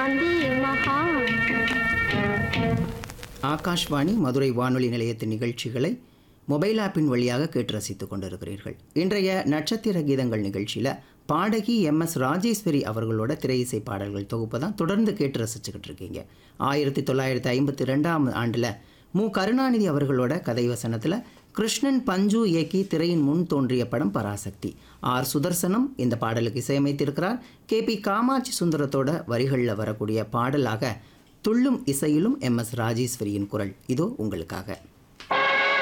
காந்தி மகான் ஆகாஷ்வாணி மதுரை வானொலி நிலையத்தின் நிகழ்ச்சிகளை மொபைல் ஆப்பின் வழியாக கேட்டு ரசித்துக் கொண்டிருக்கிறீர்கள் இன்றைய நட்சத்திர கீதங்கள் நிகழ்ச்சியில் பாடகி எம் எஸ் ராஜேஸ்வரி அவர்களோட திரையிசை பாடல்கள் தொகுப்பு தான் தொடர்ந்து கேட்டு ரசிச்சுக்கிட்டு இருக்கீங்க ஆயிரத்தி தொள்ளாயிரத்தி ஐம்பத்தி ரெண்டாம் ஆண்டில் மு கருணாநிதி அவர்களோட கதை வசனத்தில் கிருஷ்ணன் பஞ்சு இயக்கி திரையின் முன் தோன்றிய படம் பராசக்தி ஆர் சுதர்சனம் இந்த பாடலுக்கு இசையமைத்திருக்கிறார் கே பி காமாட்சி சுந்தரத்தோட வரிகளில் வரக்கூடிய பாடலாக துள்ளும் இசையிலும் எம் எஸ் ராஜேஸ்வரியின் குரல் இதோ உங்களுக்காக